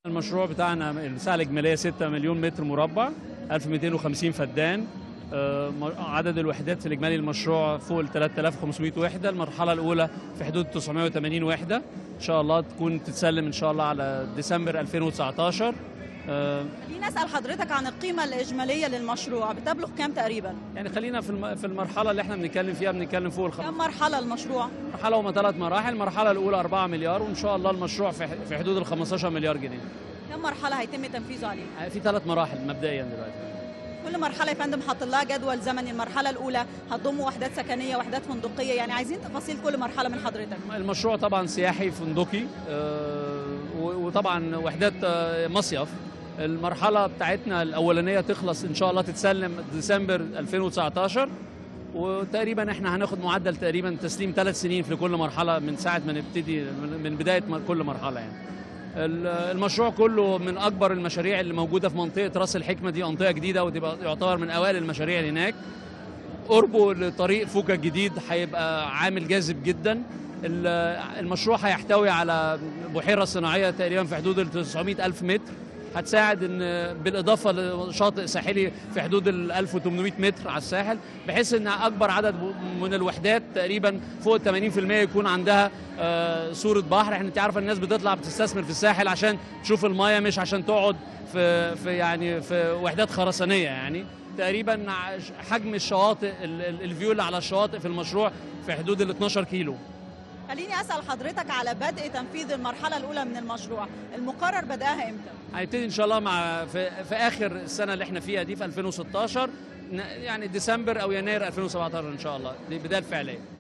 المشروع بتاعنا المساحه الاجماليه 6 مليون متر مربع 1250 فدان آه، م- عدد الوحدات في الاجمالي المشروع فوق ال 3500 وحده المرحله الاولى في حدود 980 وحده ان شاء الله تكون تتسلم ان شاء الله على ديسمبر 2019 آه، خليني اسال حضرتك عن القيمه الاجماليه للمشروع بتبلغ كام تقريبا يعني خلينا في الم- في المرحله اللي احنا بنتكلم فيها بنتكلم فوق الخ... كم مرحله المشروع مرحله هما ثلاث مراحل المرحله الاولى 4 مليار وان شاء الله المشروع في ح- في حدود ال 15 مليار جنيه كم مرحله هيتم تنفيذه عليه في ثلاث مراحل مبدئيا دلوقتي كل مرحله يا فندم حاط لها جدول زمني المرحله الاولى هتضم وحدات سكنيه وحدات فندقيه يعني عايزين تفاصيل كل مرحله من حضرتك المشروع طبعا سياحي فندقي آه، و- وطبعا وحدات آه، مصيف المرحله بتاعتنا الاولانيه تخلص ان شاء الله تتسلم ديسمبر 2019 وتقريبا احنا هناخد معدل تقريبا تسليم ثلاث سنين في كل مرحله من ساعه ما نبتدي من من بدايه م- كل مرحله يعني ال- المشروع كله من اكبر المشاريع اللي موجوده في منطقه راس الحكمه دي منطقه جديده وتبقى يعتبر من اوائل المشاريع اللي هناك قربه لطريق فوكا الجديد هيبقى عامل جاذب جدا ال- المشروع هيحتوي على بحيرة صناعية تقريبا في حدود ال 900 ألف متر هتساعد ان بالاضافه لشاطئ ساحلي في حدود ال 1800 متر على الساحل بحيث ان اكبر عدد من الوحدات تقريبا فوق ال 80% يكون عندها آه، صوره بحر احنا انت عارفه الناس بتطلع بتستثمر في الساحل عشان تشوف المايه مش عشان تقعد في في يعني في وحدات خرسانيه يعني تقريبا عش- حجم الشواطئ ال- ال- الفيو اللي على الشواطئ في المشروع في حدود ال 12 كيلو خليني اسال حضرتك على بدء تنفيذ المرحله الاولى من المشروع المقرر بداها امتى هيبتدي ان شاء الله مع في, في اخر السنه اللي احنا فيها دي في 2016 ن- يعني ديسمبر او يناير 2017 ان شاء الله دي بدايه الفعليه